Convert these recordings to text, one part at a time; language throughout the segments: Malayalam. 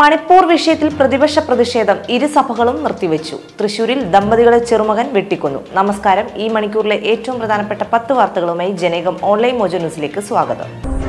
മണിപ്പൂർ വിഷയത്തിൽ പ്രതിപക്ഷ പ്രതിഷേധം ഇരുസഭകളും നിർത്തിവെച്ചു തൃശൂരിൽ ദമ്പതികളെ ചെറുമകൻ വെട്ടിക്കൊന്നു നമസ്കാരം ഈ മണിക്കൂറിലെ ഏറ്റവും പ്രധാനപ്പെട്ട പത്ത് വാർത്തകളുമായി ജനകം ഓൺലൈൻ മോജോ ന്യൂസിലേക്ക് സ്വാഗതം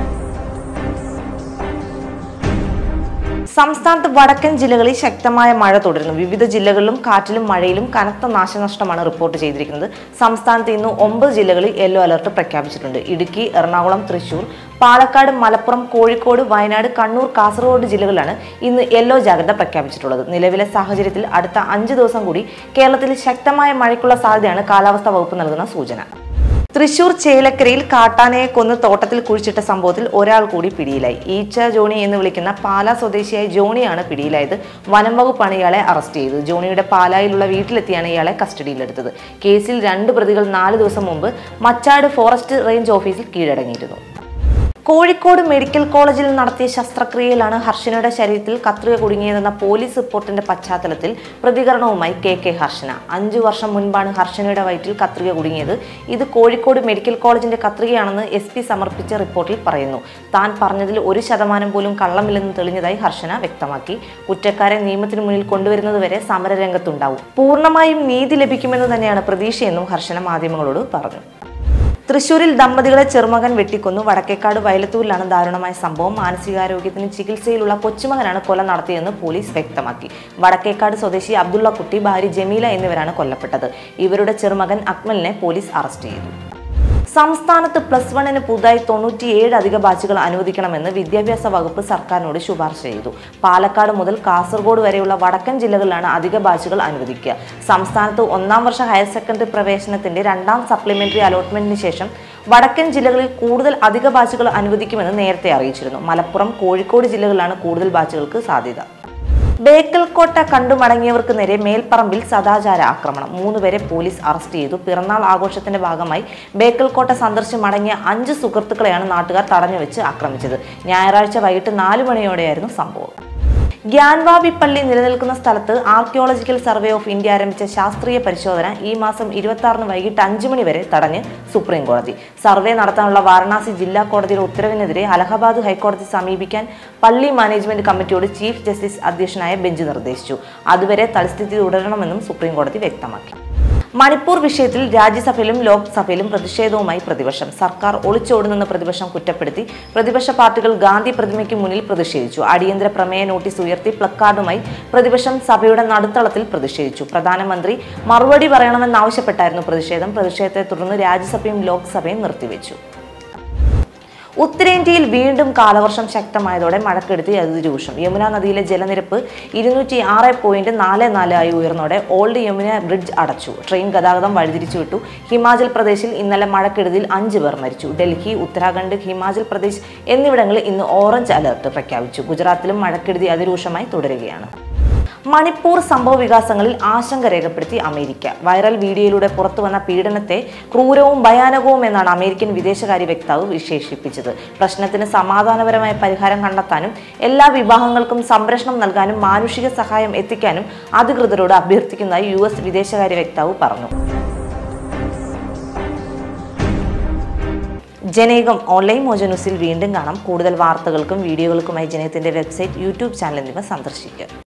സംസ്ഥാനത്ത് വടക്കൻ ജില്ലകളിൽ ശക്തമായ മഴ തുടരുന്നു വിവിധ ജില്ലകളിലും കാറ്റിലും മഴയിലും കനത്ത നാശനഷ്ടമാണ് റിപ്പോർട്ട് ചെയ്തിരിക്കുന്നത് സംസ്ഥാനത്ത് ഇന്ന് ഒമ്പത് ജില്ലകളിൽ യെല്ലോ അലർട്ട് പ്രഖ്യാപിച്ചിട്ടുണ്ട് ഇടുക്കി എറണാകുളം തൃശൂർ പാലക്കാട് മലപ്പുറം കോഴിക്കോട് വയനാട് കണ്ണൂർ കാസർഗോഡ് ജില്ലകളിലാണ് ഇന്ന് യെല്ലോ ജാഗ്രത പ്രഖ്യാപിച്ചിട്ടുള്ളത് നിലവിലെ സാഹചര്യത്തിൽ അടുത്ത അഞ്ച് ദിവസം കൂടി കേരളത്തിൽ ശക്തമായ മഴയ്ക്കുള്ള സാധ്യതയാണ് കാലാവസ്ഥാ വകുപ്പ് നൽകുന്ന സൂചന തൃശൂർ ചേലക്കരയിൽ കാട്ടാനയെ കൊന്ന് തോട്ടത്തിൽ കുഴിച്ചിട്ട സംഭവത്തിൽ ഒരാൾ കൂടി പിടിയിലായി ഈച്ച ജോണി എന്ന് വിളിക്കുന്ന പാലാ സ്വദേശിയായ ജോണിയാണ് പിടിയിലായത് വനം വകുപ്പാണ് ഇയാളെ അറസ്റ്റ് ചെയ്തത് ജോണിയുടെ പാലായിലുള്ള വീട്ടിലെത്തിയാണ് ഇയാളെ കസ്റ്റഡിയിലെടുത്തത് കേസിൽ രണ്ട് പ്രതികൾ നാല് ദിവസം മുമ്പ് മച്ചാട് ഫോറസ്റ്റ് റേഞ്ച് ഓഫീസിൽ കീഴടങ്ങിയിരുന്നു കോഴിക്കോട് മെഡിക്കൽ കോളേജിൽ നടത്തിയ ശസ്ത്രക്രിയയിലാണ് ഹർഷനയുടെ ശരീരത്തിൽ കത്രിക കുടുങ്ങിയതെന്ന പോലീസ് റിപ്പോർട്ടിന്റെ പശ്ചാത്തലത്തിൽ പ്രതികരണവുമായി കെ കെ ഹർഷന അഞ്ചു വർഷം മുൻപാണ് ഹർഷനയുടെ വയറ്റിൽ കത്രിക കുടുങ്ങിയത് ഇത് കോഴിക്കോട് മെഡിക്കൽ കോളേജിന്റെ കത്രികയാണെന്ന് എസ് പി സമർപ്പിച്ച റിപ്പോർട്ടിൽ പറയുന്നു താൻ പറഞ്ഞതിൽ ഒരു ശതമാനം പോലും കള്ളമില്ലെന്ന് തെളിഞ്ഞതായി ഹർഷന വ്യക്തമാക്കി കുറ്റക്കാരെ നിയമത്തിന് മുന്നിൽ കൊണ്ടുവരുന്നതുവരെ സമരരംഗത്തുണ്ടാവും പൂർണ്ണമായും നീതി ലഭിക്കുമെന്ന് തന്നെയാണ് പ്രതീക്ഷയെന്നും ഹർഷന മാധ്യമങ്ങളോട് പറഞ്ഞു തൃശൂരിൽ ദമ്പതികളെ ചെറുമകൻ വെട്ടിക്കൊന്നു വടക്കേക്കാട് വയലത്തൂരിലാണ് ദാരുണമായ സംഭവം മാനസികാരോഗ്യത്തിന് ചികിത്സയിലുള്ള കൊച്ചുമകനാണ് കൊല നടത്തിയതെന്ന് പോലീസ് വ്യക്തമാക്കി വടക്കേക്കാട് സ്വദേശി അബ്ദുള്ള കുട്ടി ഭാര്യ ജമീല എന്നിവരാണ് കൊല്ലപ്പെട്ടത് ഇവരുടെ ചെറുമകൻ അക്മലിനെ പോലീസ് അറസ്റ്റ് ചെയ്തു സംസ്ഥാനത്ത് പ്ലസ് വണ്ണിന് പുതുതായി തൊണ്ണൂറ്റിയേഴ് അധിക ബാച്ചുകൾ അനുവദിക്കണമെന്ന് വിദ്യാഭ്യാസ വകുപ്പ് സർക്കാരിനോട് ശുപാർശ ചെയ്തു പാലക്കാട് മുതൽ കാസർഗോഡ് വരെയുള്ള വടക്കൻ ജില്ലകളിലാണ് അധിക ബാച്ചുകൾ അനുവദിക്കുക സംസ്ഥാനത്ത് ഒന്നാം വർഷ ഹയർ സെക്കൻഡറി പ്രവേശനത്തിന്റെ രണ്ടാം സപ്ലിമെന്ററി അലോട്ട്മെന്റിന് ശേഷം വടക്കൻ ജില്ലകളിൽ കൂടുതൽ അധിക ബാച്ചുകൾ അനുവദിക്കുമെന്ന് നേരത്തെ അറിയിച്ചിരുന്നു മലപ്പുറം കോഴിക്കോട് ജില്ലകളിലാണ് കൂടുതൽ ബാച്ചുകൾക്ക് സാധ്യത ബേക്കൽ കോട്ട കണ്ടു മടങ്ങിയവർക്ക് നേരെ മേൽപ്പറമ്പിൽ സദാചാര ആക്രമണം മൂന്നുപേരെ പോലീസ് അറസ്റ്റ് ചെയ്തു പിറന്നാൾ ആഘോഷത്തിന്റെ ഭാഗമായി ബേക്കൽ കോട്ട സന്ദർശിച്ച് മടങ്ങിയ അഞ്ച് സുഹൃത്തുക്കളെയാണ് നാട്ടുകാർ തടഞ്ഞുവെച്ച് ആക്രമിച്ചത് ഞായറാഴ്ച വൈകിട്ട് നാലു മണിയോടെയായിരുന്നു സംഭവം ഗ്യാൻവാബി പള്ളി നിലനിൽക്കുന്ന സ്ഥലത്ത് ആർക്കിയോളജിക്കൽ സർവേ ഓഫ് ഇന്ത്യ ആരംഭിച്ച ശാസ്ത്രീയ പരിശോധന ഈ മാസം ഇരുപത്തി ആറിന് വൈകിട്ട് അഞ്ചു മണി വരെ തടഞ്ഞ് സുപ്രീം കോടതി സർവേ നടത്താനുള്ള വാരണാസി ജില്ലാ കോടതിയുടെ ഉത്തരവിനെതിരെ അലഹബാദ് ഹൈക്കോടതി സമീപിക്കാൻ പള്ളി മാനേജ്മെന്റ് കമ്മിറ്റിയോട് ചീഫ് ജസ്റ്റിസ് അധ്യക്ഷനായ ബെഞ്ച് നിർദ്ദേശിച്ചു അതുവരെ തൽസ്ഥിതി തുടരണമെന്നും സുപ്രീം കോടതി വ്യക്തമാക്കി മണിപ്പൂർ വിഷയത്തിൽ രാജ്യസഭയിലും ലോക്സഭയിലും പ്രതിഷേധവുമായി പ്രതിപക്ഷം സർക്കാർ ഒളിച്ചോടുന്നെന്ന് പ്രതിപക്ഷം കുറ്റപ്പെടുത്തി പ്രതിപക്ഷ പാർട്ടികൾ ഗാന്ധി പ്രതിമയ്ക്ക് മുന്നിൽ പ്രതിഷേധിച്ചു അടിയന്തര പ്രമേയ നോട്ടീസ് ഉയർത്തി പ്ലക്കാർഡുമായി പ്രതിപക്ഷം സഭയുടെ നടുത്തളത്തിൽ പ്രതിഷേധിച്ചു പ്രധാനമന്ത്രി മറുപടി പറയണമെന്നാവശ്യപ്പെട്ടായിരുന്നു പ്രതിഷേധം പ്രതിഷേധത്തെ തുടർന്ന് രാജ്യസഭയും ലോക്സഭയും നിർത്തിവെച്ചു ഉത്തരേന്ത്യയിൽ വീണ്ടും കാലവർഷം ശക്തമായതോടെ മഴക്കെടുതി അതിരൂക്ഷം യമുന നദിയിലെ ജലനിരപ്പ് ഇരുന്നൂറ്റി ആറ് പോയിന്റ് നാല് നാല് ആയി ഉയർന്നോടെ ഓൾഡ് യമുന ബ്രിഡ്ജ് അടച്ചു ട്രെയിൻ ഗതാഗതം വഴിതിരിച്ചുവിട്ടു ഹിമാചൽ പ്രദേശിൽ ഇന്നലെ മഴക്കെടുതിയിൽ അഞ്ച് പേർ മരിച്ചു ഡൽഹി ഉത്തരാഖണ്ഡ് ഹിമാചൽ പ്രദേശ് എന്നിവിടങ്ങളിൽ ഇന്ന് ഓറഞ്ച് അലർട്ട് പ്രഖ്യാപിച്ചു ഗുജറാത്തിലും മഴക്കെടുതി അതിരൂക്ഷമായി തുടരുകയാണ് മണിപ്പൂർ സംഭവ വികാസങ്ങളിൽ ആശങ്ക രേഖപ്പെടുത്തി അമേരിക്ക വൈറൽ വീഡിയോയിലൂടെ പുറത്തുവന്ന പീഡനത്തെ ക്രൂരവും ഭയാനകവും എന്നാണ് അമേരിക്കൻ വിദേശകാര്യ വക്താവ് വിശേഷിപ്പിച്ചത് പ്രശ്നത്തിന് സമാധാനപരമായ പരിഹാരം കണ്ടെത്താനും എല്ലാ വിഭാഗങ്ങൾക്കും സംരക്ഷണം നൽകാനും മാനുഷിക സഹായം എത്തിക്കാനും അധികൃതരോട് അഭ്യർത്ഥിക്കുന്നതായി യു എസ് വിദേശകാര്യ വക്താവ് പറഞ്ഞു ജനേകം ഓൺലൈൻ മോജോ ന്യൂസിൽ വീണ്ടും കാണാം കൂടുതൽ വാർത്തകൾക്കും വീഡിയോകൾക്കുമായി ജനയത്തിന്റെ വെബ്സൈറ്റ് യൂട്യൂബ് ചാനൽ എന്നിവ സന്ദർശിക്കുക